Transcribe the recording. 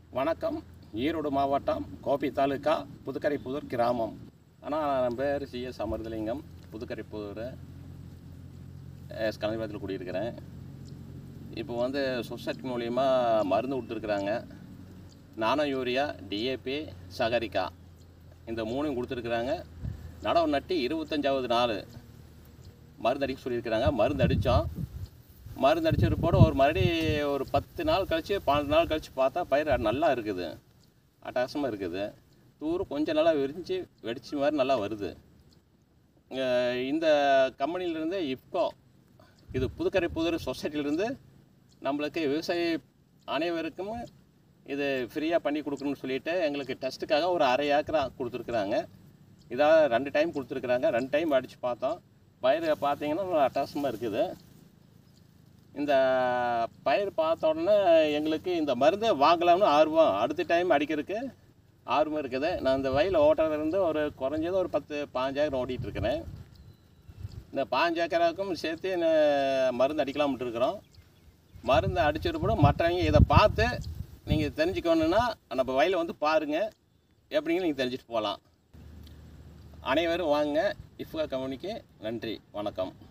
வணக்கம் ஈரோடு மாவட்டம் கோபி தாலுக்கா புதுக்கரைப்புதூர் கிராமம் ஆனால் என் பேர் சிஎஸ் அமர்தலிங்கம் புதுக்கரைப்புதூர் எஸ் கலைவாரத்தில் குடியிருக்கிறேன் இப்போ வந்து சொசைட்டி மூலிமா மருந்து கொடுத்துருக்குறாங்க நானோ யூரியா டிஏபி சகரிக்கா இந்த மூணையும் கொடுத்துருக்குறாங்க நடவு நட்டு இருபத்தஞ்சாவது நாள் மருந்து அடிக்க சொல்லியிருக்கிறாங்க மருந்து அடித்தோம் மருந்து அடிச்ச போட ஒரு மறுபடி ஒரு பத்து நாள் கழித்து பன்னெண்டு நாள் கழித்து பார்த்தா பயிர் நல்லா இருக்குது அட்டகாசமாக இருக்குது தூர் கொஞ்சம் நல்லா விரிஞ்சு வெடிச்ச மாதிரி நல்லா வருது இங்க இந்த கம்பெனிலேருந்து இப்போ இது புதுக்கரை புதுரை சொசைட்டிலேருந்து நம்மளுக்கு விவசாய அனைவருக்கும் இது ஃப்ரீயாக பண்ணி கொடுக்கணும்னு சொல்லிட்டு எங்களுக்கு டெஸ்ட்டுக்காக ஒரு அரை ஏக்கரா கொடுத்துருக்குறாங்க இதாக ரெண்டு டைம் கொடுத்துருக்குறாங்க ரெண்டு டைம் அடித்து பார்த்தோம் பயிர் பார்த்தீங்கன்னா நல்லா அட்டகாசமாக இருக்குது இந்த பயிர் பார்த்த உடனே எங்களுக்கு இந்த மருந்தை வாங்கலாம்னு ஆர்வம் அடுத்த டைம் அடிக்கிறதுக்கு ஆர்வம் இருக்குது நான் இந்த வயல் ஓட்டுறதுலேருந்து ஒரு குறைஞ்சது ஒரு பத்து பாஞ்சாயிரம் ஓட்டிகிட்டு இருக்கிறேன் இந்த பாஞ்சு ஏக்கராக்கும் சேர்த்து நான் மருந்து அடிக்கலாம்னு இருக்கிறோம் மருந்து அடிச்சிருப்போம் மற்றவங்க இதை பார்த்து நீங்கள் தெரிஞ்சுக்கணுன்னா நம்ம வயலை வந்து பாருங்கள் எப்படிங்க நீங்கள் தெரிஞ்சுட்டு போகலாம் அனைவரும் வாங்க இஃப்கா கம்பெனிக்கு நன்றி வணக்கம்